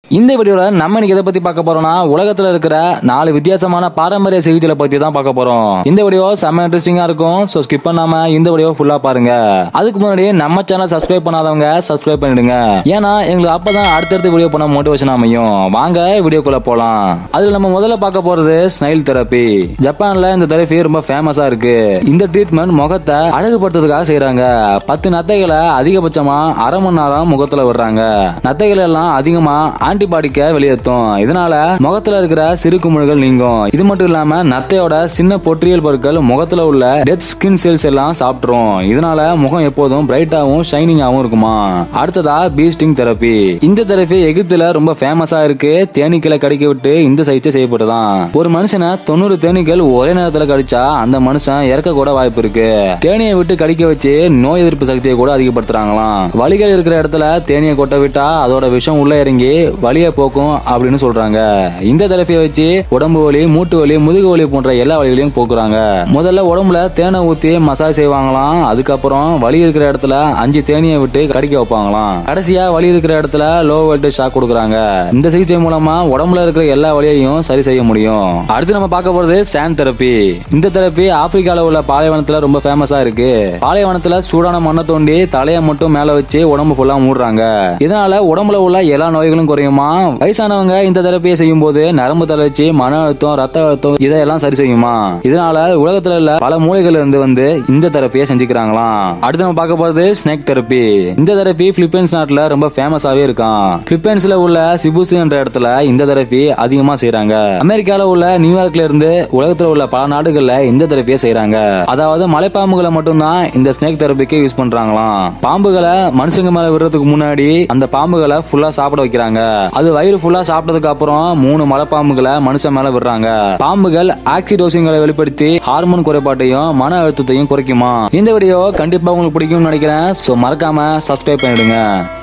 இந்த வீடியோல நம்ம இன்னைக்கு எதை பத்தி பார்க்க போறோம்னா உலகத்துல இருக்கிற நாலு வித்தியாசமான பாரம்பரிய சிகிச்சைகளை பத்தி தான் பார்க்க போறோம் இந்த வீடியோ செம்ம இன்ட்ரெஸ்டிங்கா இருக்கும் ஸோ ஸ்கிப் பண்ணாம இந்த வீடியோ ஃபுல்லா பாருங்க அதுக்கு முன்னாடி நம்ம சேனல் சப்ஸ்கிரைப் பண்ணாதவங்க சப்ஸ்கிரைப் பண்ணிடுங்க ஏன்னா எங்களுக்கு அப்பதான் அடுத்தடுத்து வீடியோ பண்ண மோட்டிவேஷன் அமையும் வாங்க வீடியோக்குள்ள போலாம் அதுல நம்ம முதல்ல பார்க்க போறது ஸ்னைல் தெரப்பி ஜப்பான்ல இந்த தெரப்பி ரொம்ப ஃபேமஸா இருக்கு இந்த ட்ரீட்மெண்ட் முகத்தை அழகுபடுத்துறதுக்காக செய்றாங்க பத்து நத்தைகளை அதிகபட்சமா அரை மணி நேரம் முகத்துல விடுறாங்க நத்தைகள் எல்லாம் அதிகமா ஆன்டிபாடிக்க வெளியேற்றும் இதனால முகத்துல இருக்கிற சிறு குமிழ்கள் நீங்கும் இது மட்டும் இல்லாம நத்தையோட சின்ன பொற்றியல் பொருட்கள் முகத்துல உள்ள டெத் ஸ்கின் செல்ஸ் எல்லாம் சாப்பிட்டுரும் இதனால முகம் எப்போதும் பிரைட்டாவும் ஷைனிங்காவும் இருக்குமா அடுத்ததா பீஸ்டிங் தெரப்பி இந்த தெரப்பி எகிப்துல ரொம்ப ஃபேமஸா இருக்கு தேனீக்களை கடிக்க விட்டு இந்த சிகிச்சை செய்யப்படுதான் ஒரு மனுஷனை தொண்ணூறு தேனீக்கள் ஒரே நேரத்துல கடிச்சா அந்த மனுஷன் இறக்க கூட வாய்ப்பு இருக்கு தேனியை விட்டு கடிக்க வச்சு நோய் எதிர்ப்பு சக்தியை கூட அதிகப்படுத்துறாங்களாம் வலிகள் இருக்கிற இடத்துல தேனியை கொட்ட விட்டா அதோட விஷம் உள்ள இறங்கி வலியை போக்கும் அப்படின்னு சொல்றாங்க இந்த தெரப்பியை வச்சு உடம்பு வலி மூட்டு வலி முதுகு வலி போன்ற எல்லா வலிகளையும் போக்குறாங்க முதல்ல உடம்புல தேனை ஊத்தி மசாஜ் செய்வாங்களாம் அதுக்கப்புறம் வலி இருக்கிற இடத்துல அஞ்சு தேனியை விட்டு கடிக்க வைப்பாங்களாம் கடைசியா வலி இருக்கிற இடத்துல லோ வோல்டேஜ் ஷாக் கொடுக்குறாங்க இந்த சிகிச்சை மூலமா உடம்புல இருக்கிற எல்லா வலியையும் சரி செய்ய முடியும் அடுத்து நம்ம பார்க்க போறது சாண்ட் தெரப்பி இந்த தெரப்பி ஆப்பிரிக்கால உள்ள பாலைவனத்துல ரொம்ப ஃபேமஸா இருக்கு பாலைவனத்துல சூடான மண்ணை தோண்டி தலையை மட்டும் மேல வச்சு உடம்பு ஃபுல்லா மூடுறாங்க இதனால உடம்புல உள்ள எல்லா நோய்களும் குறையுமா வயசானவங்க இந்த தெரப்பியை செய்யும் போது நரம்பு தளர்ச்சி மன அழுத்தம் ரத்த அழுத்தம் இதெல்லாம் சரி செய்யுமா இதனால உலகத்துல உள்ள பல மூலைகள்ல இருந்து வந்து இந்த தெரப்பியை செஞ்சுக்கிறாங்களாம் அடுத்து நம்ம பார்க்க போறது ஸ்னேக் தெரப்பி இந்த தெரப்பி பிலிப்பைன்ஸ் நாட்டுல ரொம்ப ஃபேமஸாவே இருக்கான் பிலிப்பைன்ஸ்ல உள்ள சிபுசு என்ற இடத்துல இந்த தெரப்பி அதிகமா செய்றாங்க அமெரிக்கால உள்ள நியூயார்க்ல இருந்து உலகத்துல உள்ள பல நாடுகள்ல இந்த தெரப்பியை செய்றாங்க அதாவது மலைப்பாம்புகளை மட்டும்தான் இந்த ஸ்னேக் தெரப்பிக்கு யூஸ் பண்றாங்களாம் பாம்புகளை மனுஷங்க மேல விடுறதுக்கு முன்னாடி அந்த பாம்புகளை ஃபுல்லா சாப்பிட வைக்கிறாங்க அது வயிறு ஃபுல்லா சாப்பிட்டதுக்கு அப்புறம் மூணு மலைப்பாம்புகளை மனுஷன் மேல விடுறாங்க பாம்புகள் ஆக்சிடோசின்களை வெளிப்படுத்தி ஹார்மோன் குறைபாட்டையும் மன அழுத்தத்தையும் குறைக்குமா இந்த வீடியோ கண்டிப்பா உங்களுக்கு பிடிக்கும்னு நினைக்கிறேன் சோ மறக்காம சப்ஸ்கிரைப் பண்ணிடுங்க